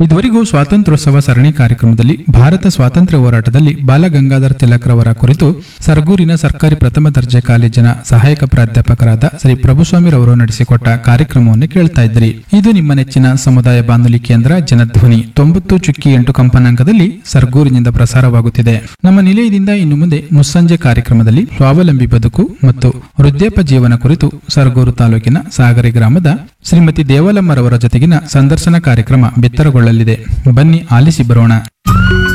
ಇದುವರೆಗೂ ಸ್ವಾತಂತ್ರ್ಯೋತ್ಸವ ಸರಣಿ ಕಾರ್ಯಕ್ರಮದಲ್ಲಿ ಭಾರತ ಸ್ವಾತಂತ್ರ್ಯ ಹೋರಾಟದಲ್ಲಿ ಬಾಲಗಂಗಾಧರ್ ತಿಲಕ್ರವರ ಕುರಿತು ಸರಗೂರಿನ ಸರ್ಕಾರಿ ಪ್ರಥಮ ದರ್ಜೆ ಕಾಲೇಜಿನ ಸಹಾಯಕ ಪ್ರಾಧ್ಯಾಪಕರಾದ ಶ್ರೀ ಪ್ರಭುಸ್ವಾಮಿರವರು ನಡೆಸಿಕೊಟ್ಟ ಕಾರ್ಯಕ್ರಮವನ್ನು ಕೇಳ್ತಾ ಇದ್ರಿ ಇದು ನಿಮ್ಮ ನೆಚ್ಚಿನ ಸಮುದಾಯ ಬಾನುಲಿ ಕೇಂದ್ರ ಜನಧ್ವನಿ ತೊಂಬತ್ತು ಚುಕ್ಕಿ ಎಂಟು ಕಂಪನಾಂಕದಲ್ಲಿ ಸರ್ಗೂರಿನಿಂದ ಪ್ರಸಾರವಾಗುತ್ತಿದೆ ನಮ್ಮ ನಿಲಯದಿಂದ ಇನ್ನು ಮುಂದೆ ಮುಸ್ಸಂಜೆ ಕಾರ್ಯಕ್ರಮದಲ್ಲಿ ಸ್ವಾವಲಂಬಿ ಬದುಕು ಮತ್ತು ವೃದ್ಧಾಪ್ಯ ಜೀವನ ಕುರಿತು ಸರಗೂರು ತಾಲೂಕಿನ ಸಾಗರಿ ಗ್ರಾಮದ ಶ್ರೀಮತಿ ದೇವಲಮ್ಮರವರ ಜೊತೆಗಿನ ಸಂದರ್ಶನ ಕಾರ್ಯಕ್ರಮ ಬಿತ್ತರಗೊಳ್ಳಲಿದೆ ಬನ್ನಿ ಆಲಿಸಿ ಬರೋಣ